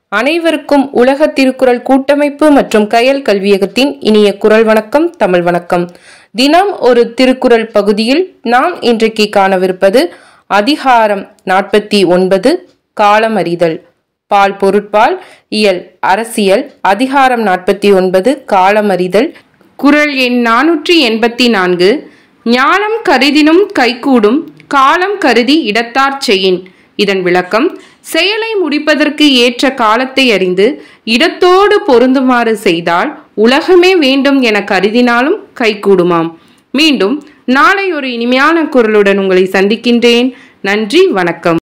அனைவருக்கும் உலக திருக்குறள் கூட்டமைப்பு மற்றும் கயல் கல்வியகத்தின் இனிய குரல் வணக்கம் தமிழ் வணக்கம் தினம் ஒரு திருக்குறள் பகுதியில் நாம் இன்றைக்கு காணவிருப்பது அதிகாரம் நாற்பத்தி ஒன்பது காலம் அறிதல் பால் பொருட்பால் இயல் அரசியல் அதிகாரம் நாற்பத்தி ஒன்பது காலம் அறிதல் குரல் எண் நானூற்றி எண்பத்தி நான்கு ஞானம் கருதினும் கைகூடும் காலம் கருதி இடத்தார் செய்யின் இதன் விளக்கம் செயலை முடிப்பதற்கு ஏற்ற காலத்தை அறிந்து இடத்தோடு பொருந்துமாறு செய்தால் உலகமே வேண்டும் என கருதினாலும் கைகூடுமாம் மீண்டும் நாளை ஒரு இனிமையான குரலுடன் உங்களை சந்திக்கின்றேன் நன்றி வணக்கம்